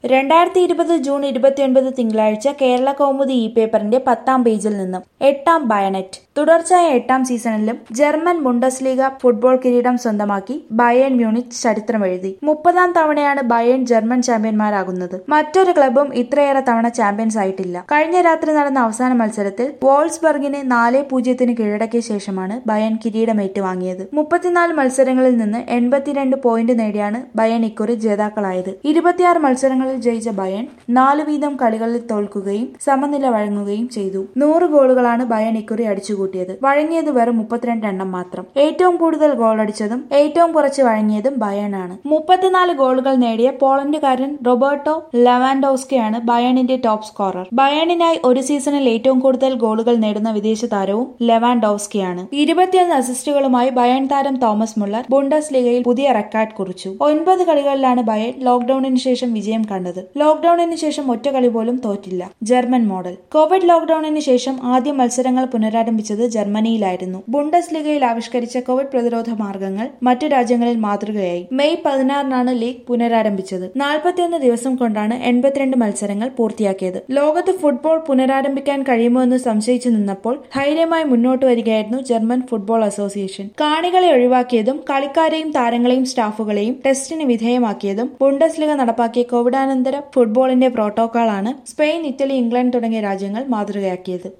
രണ്ടായിരത്തി ഇരുപത് ജൂൺ ഇരുപത്തിയൊൻപത് തിങ്കളാഴ്ച കേരള കൗമുദി ഇ പേപ്പറിന്റെ പത്താം പേജിൽ നിന്നും എട്ടാം ബയനറ്റ് തുടർച്ചയായ എട്ടാം സീസണിലും ജർമ്മൻ ബുണ്ടസ്ലീഗ ഫുട്ബോൾ കിരീടം സ്വന്തമാക്കി ബയേൺ മ്യൂണിച്ച് ചരിത്രമെഴുതി മുപ്പതാം തവണയാണ് ബയേൺ ജർമ്മൻ ചാമ്പ്യന്മാരാകുന്നത് മറ്റൊരു ക്ലബും ഇത്രയേറെ തവണ ചാമ്പ്യൻസ് ആയിട്ടില്ല കഴിഞ്ഞ രാത്രി നടന്ന അവസാന മത്സരത്തിൽ വോൾസ്ബർഗിനെ നാല് പൂജ്യത്തിന് കീഴടക്കിയ ശേഷമാണ് ബയൺ കിരീടം ഏറ്റുവാങ്ങിയത് മുപ്പത്തിനാല് മത്സരങ്ങളിൽ നിന്ന് എൺപത്തിരണ്ട് പോയിന്റ് നേടിയാണ് ബയൺ ഇക്കുറി ജേതാക്കളായത് ഇരുപത്തിയാറ് മത്സരങ്ങളിൽ ജയിച്ച ബയൺ നാല് വീതം കളികളിൽ തോൽക്കുകയും സമനില വഴങ്ങുകയും ചെയ്തു നൂറ് ഗോളുകളാണ് ബയൺ ഇക്കുറി അടിച്ചുകൂട്ടിയത് വഴങ്ങിയത് വെറും മുപ്പത്തിരണ്ട് എണ്ണം മാത്രം ഏറ്റവും കൂടുതൽ ഗോൾ അടിച്ചതും ഏറ്റവും കുറച്ച് വഴങ്ങിയതും ബയൺ ആണ് മുപ്പത്തിനാല് ഗോളുകൾ നേടിയ പോളണ്ടുകാരൻ റോബർട്ടോ ലെവാൻഡോസ്കിയാണ് ബയണിന്റെ ടോപ്പ് സ്കോറർ ബയണിനായി ഒരു സീസണിൽ ഏറ്റവും കൂടുതൽ ഗോളുകൾ നേടുന്ന വിദേശ താരവും ലെവാൻഡോസ്കിയാണ് ഇരുപത്തിയൊന്ന് അസിസ്റ്റുകളുമായി ബയൺ താരം തോമസ് മുള്ളർ ബുണ്ടസ് ലീഗയിൽ പുതിയ റെക്കോർഡ് കുറിച്ചു ഒൻപത് കളികളിലാണ് ബയൺ ലോക്ഡൌണിന് ശേഷം വിജയം കണ്ടത് ലോക്ഡൌണിന് ശേഷം ഒറ്റ കളി പോലും തോറ്റില്ല ജർമ്മൻ മോഡൽ കോവിഡ് ലോക്ഡൌണിന് ശേഷം ആദ്യ മത്സരങ്ങൾ പുനരാരംഭിച്ചത് ജർമ്മനിയിലായിരുന്നു ബുണ്ടസ് ലീഗയിൽ ആവിഷ്കരിച്ച കോവിഡ് പ്രതിരോധ മാർഗങ്ങൾ മറ്റു രാജ്യങ്ങളിൽ മാതൃകയായി മെയ് പതിനാറിനാണ് ലീഗ് പുനരാരംഭിച്ചത് നാൽപ്പത്തിയൊന്ന് ദിവസം കൊണ്ടാണ് എൺപത്തിരണ്ട് മത്സരങ്ങൾ പൂർത്തിയാക്കിയത് ലോകത്ത് ഫുട്ബോൾ പുനരാരംഭിക്കാൻ കഴിയുമോ എന്ന് സംശയിച്ചു നിന്നപ്പോൾ ധൈര്യമായി മുന്നോട്ട് വരികയായിരുന്നു ജർമ്മൻ ഫുട്ബോൾ അസോസിയേഷൻ കാണികളെ ഒഴിവാക്കിയതും കളിക്കാരെയും താരങ്ങളെയും സ്റ്റാഫുകളെയും ടെസ്റ്റിന് വിധേയമാക്കിയതും ബുണ്ടസ് ലീഗ നടപ്പാക്കിയ കോവിഡാനന്തര ഫുട്ബോളിന്റെ പ്രോട്ടോക്കോളാണ് സ്പെയിൻ ഇറ്റലി ഇംഗ്ലണ്ട് തുടങ്ങിയ രാജ്യങ്ങൾ മാതൃകയാക്കിയത്